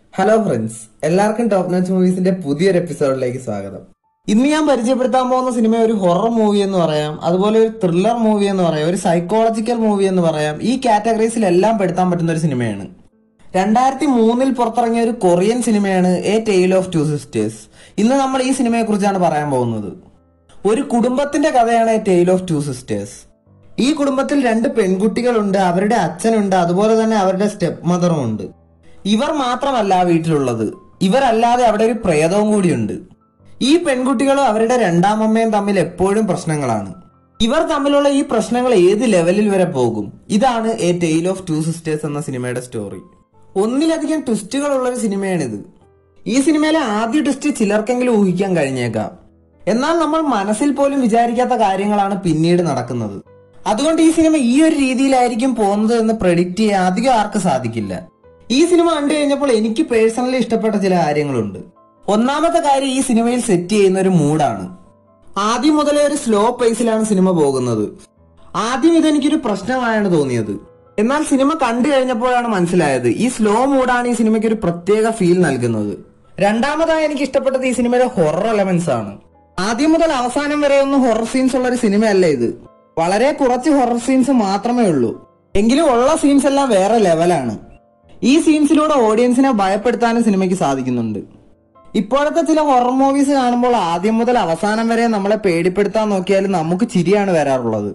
hello friends എല്ലാവർക്കും top notch മൂവീസിന്റെ പുതിയൊരു എപ്പിസോഡിലേക്ക് സ്വാഗതം ഇന്ന് ഞാൻ പരിചയപ്പെടുത്താൻ പോകുന്ന സിനിമ ഒരു ഹൊറർ മൂവി എന്ന് പറയാം അതുപോലെ ഒരു ത്രില്ലർ മൂവി എന്ന് പറയാം ഒരു സൈക്കോളജിക്കൽ മൂവി എന്ന് പറയാം ഈ കാറ്റഗറീസിലെല്ലാം പെടുത്താൻ പറ്റുന്ന ഒരു സിനിമയാണ് രണ്ടായിരത്തി മൂന്നിൽ പുറത്തിറങ്ങിയ ഒരു കൊറിയൻ സിനിമയാണ് a tale of two sisters ഇന്ന് നമ്മൾ ഈ സിനിമയെ കുറിച്ചാണ് പറയാൻ പോകുന്നത് ഒരു കുടുംബത്തിന്റെ കഥയാണ് a tale of two sisters ഈ കുടുംബത്തിൽ രണ്ട് പെൺകുട്ടികളുണ്ട് അവരുടെ അച്ഛനുണ്ട് അതുപോലെ തന്നെ അവരുടെ സ്റ്റെപ്പ് മദറും ഉണ്ട് ഇവർ മാത്രമല്ല ആ വീട്ടിലുള്ളത് ഇവരല്ലാതെ അവിടെ ഒരു പ്രേതവും കൂടിയുണ്ട് ഈ പെൺകുട്ടികളും അവരുടെ രണ്ടാമമ്മയും തമ്മിൽ എപ്പോഴും പ്രശ്നങ്ങളാണ് ഇവർ തമ്മിലുള്ള ഈ പ്രശ്നങ്ങൾ ഏത് ലെവലിൽ വരെ പോകും ഇതാണ് a tale of two sisters എന്ന സിനിമയുടെ സ്റ്റോറി ഒന്നിലധികം ട്വിസ്റ്റുകൾ ഉള്ള ഒരു സിനിമയാണിത് ഈ സിനിമയിലെ ആദ്യ ട്വിസ്റ്റ് ചിലർക്കെങ്കിലും ഊഹിക്കാൻ കഴിഞ്ഞേക്കാം എന്നാൽ നമ്മൾ മനസ്സിൽ പോലും വിചാരിക്കാത്ത കാര്യങ്ങളാണ് പിന്നീട് നടക്കുന്നത് അതുകൊണ്ട് ഈ സിനിമ ഈ ഒരു രീതിയിലായിരിക്കും പോകുന്നത് എന്ന് പ്രഡിക്റ്റ് ചെയ്യാൻ അധികം ആർക്ക് സാധിക്കില്ല ഈ സിനിമ കണ്ടു കഴിഞ്ഞപ്പോൾ എനിക്ക് പേഴ്സണലി ഇഷ്ടപ്പെട്ട ചില കാര്യങ്ങളുണ്ട് ഒന്നാമത്തെ കാര്യം ഈ സിനിമയിൽ സെറ്റ് ചെയ്യുന്ന ഒരു മൂഡാണ് ആദ്യം മുതലേ ഒരു സ്ലോ പേസിലാണ് സിനിമ പോകുന്നത് ആദ്യം ഇതെനിക്കൊരു പ്രശ്നമായാണ് തോന്നിയത് എന്നാൽ സിനിമ കണ്ടു കഴിഞ്ഞപ്പോഴാണ് മനസ്സിലായത് ഈ സ്ലോ മൂഡാണ് ഈ സിനിമയ്ക്ക് ഒരു പ്രത്യേക ഫീൽ നൽകുന്നത് രണ്ടാമതായി എനിക്ക് ഇഷ്ടപ്പെട്ടത് ഈ സിനിമയുടെ ഹൊറർ എലമെന്റ്സ് ആണ് ആദ്യം മുതൽ അവസാനം വരെ ഒന്നും ഹൊറർ സീൻസ് ഉള്ള ഒരു സിനിമയല്ല ഇത് വളരെ കുറച്ച് ഹൊറർ സീൻസ് മാത്രമേ ഉള്ളൂ എങ്കിലും ഉള്ള സീൻസ് എല്ലാം വേറെ ലെവലാണ് ഈ സീൻസിലൂടെ ഓഡിയൻസിനെ ഭയപ്പെടുത്താനും സിനിമയ്ക്ക് സാധിക്കുന്നുണ്ട് ഇപ്പോഴത്തെ ചില ഹൊറർ മൂവീസ് കാണുമ്പോൾ ആദ്യം മുതൽ അവസാനം വരെ നമ്മളെ പേടിപ്പെടുത്താൻ നോക്കിയാലും നമുക്ക് ചിരിയാണ് വരാറുള്ളത്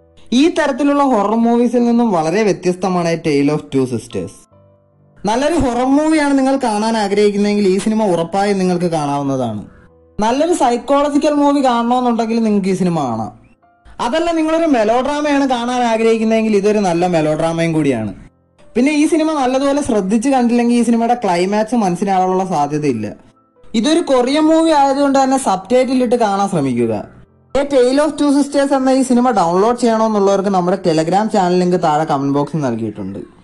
ഈ തരത്തിലുള്ള ഹൊറർ മൂവീസിൽ നിന്നും വളരെ വ്യത്യസ്തമാണ് ടെയിൽ ഓഫ് ടു സിസ്റ്റേഴ്സ് നല്ലൊരു ഹൊറർ മൂവിയാണ് നിങ്ങൾ കാണാൻ ആഗ്രഹിക്കുന്നതെങ്കിൽ ഈ സിനിമ ഉറപ്പായും നിങ്ങൾക്ക് കാണാവുന്നതാണ് നല്ലൊരു സൈക്കോളജിക്കൽ മൂവി കാണണമെന്നുണ്ടെങ്കിൽ നിങ്ങൾക്ക് ഈ സിനിമ കാണാം അതല്ല നിങ്ങളൊരു മെലോഡ്രാമയാണ് കാണാൻ ആഗ്രഹിക്കുന്നതെങ്കിൽ ഇതൊരു നല്ല മെലോഡ്രാമയും കൂടിയാണ് പിന്നെ ഈ സിനിമ നല്ലതുപോലെ ശ്രദ്ധിച്ച് കണ്ടില്ലെങ്കിൽ ഈ സിനിമയുടെ ക്ലൈമാക്സ് മനസ്സിലാവാനുള്ള സാധ്യതയില്ല ഇതൊരു കൊറിയൻ മൂവി ആയതുകൊണ്ട് തന്നെ സബ് ടൈറ്റിലിട്ട് കാണാൻ ശ്രമിക്കുക a tale of two sisters എന്ന ഈ സിനിമ ഡൗൺലോഡ് ചെയ്യണമെന്നുള്ളവർക്ക് നമ്മുടെ ടെലഗ്രാം ചാനൽ ലിങ്ക് താഴെ കമന്റ് ബോക്സിൽ നൽകിയിട്ടുണ്ട്